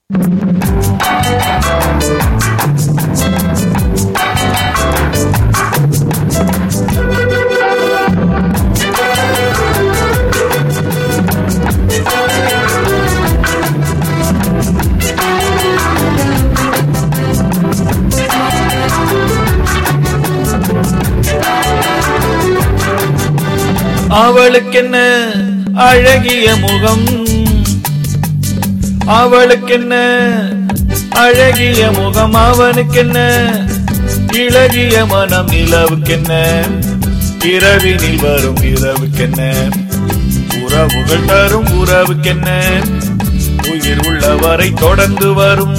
அவளுக்கென்ன அழகிய முகம் அவளுக்கென்ன அழகிய முகம் அவனுக்கென்ன இளகிய மனம் நிலவுக்கென்ன இரவினில் வரும் இரவுக்கென்ன உறவுகள் தரும் உறவுக்கென்ன உயிர் உள்ளவரை தொடர்ந்து வரும்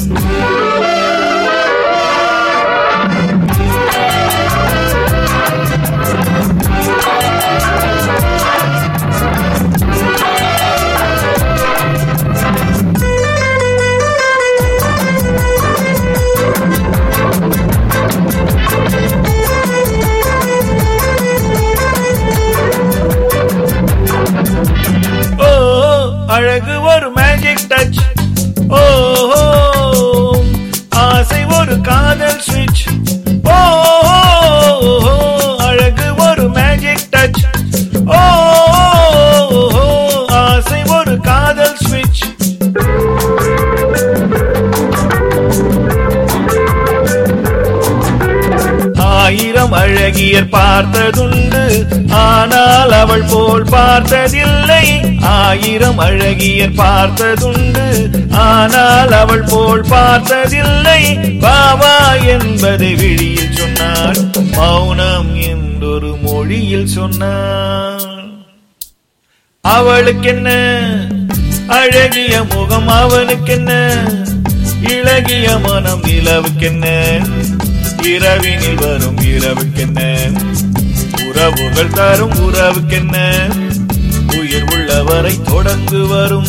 ஓ அழகு ஒரு மேஜிக் டச் ஓ ஆசை ஒரு காதல் ஸ்விட்ச் ஓ அழகு ஒரு மேஜிக் டச் ஓ ஆசை ஒரு காதல் ஸ்விட்ச் ஆயிரம் அழகியர் பார்த்ததுண்டு ஆனால் அவள் போல் பார்த்ததில்லை ஆயிரம் அழகியர் பார்த்ததுண்டு ஆனால் அவள் போல் பார்த்ததில்லை பாவா என்பதை விழியில் சொன்னாள் மௌனம் என்றொரு மொழியில் சொன்னாள் அவளுக்கென்ன அழகிய முகம் அவனுக்கென்ன இளகிய மனம் நிலவுக்கென்ன இரவினில் வரும் இரவுக்கென்ன உறவுகள் தரும் உறவுக்கென்ன உயிர் உள்ளவரை தொடர்ந்து வரும்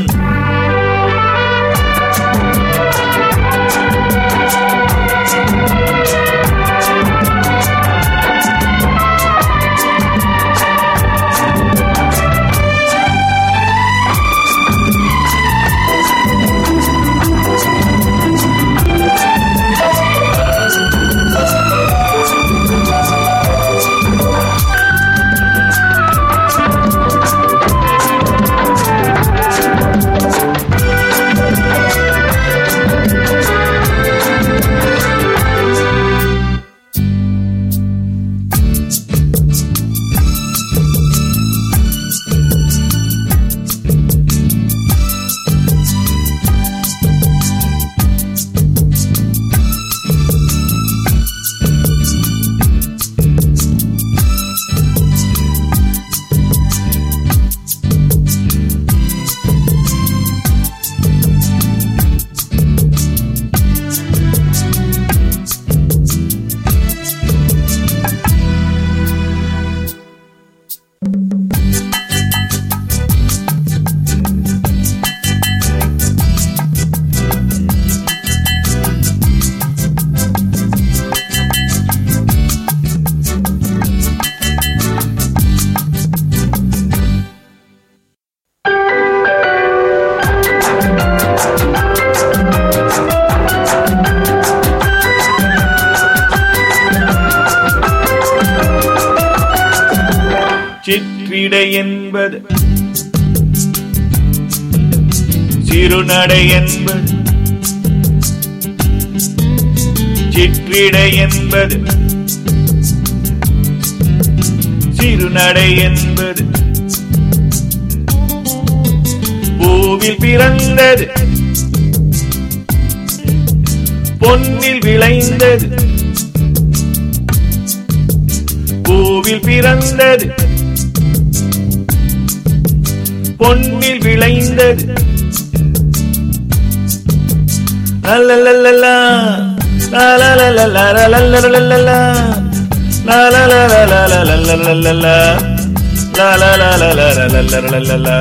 சிற்றிடை என்பது சிறுநடை என்பது சிற்றிடை என்பது சிறுநடை என்பது பூவில் பிறந்தது பொன்னில் விளைந்தது பூவில் பிறந்தது பொன்னில் விளைந்தது லலலலலா, லலலலலலலலலலலலா, லலலலலலலலலலலா, லலலலலலலலலலலலா,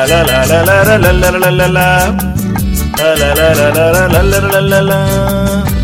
லலலலலலலலலலலா, லலலலலலலலலலலா.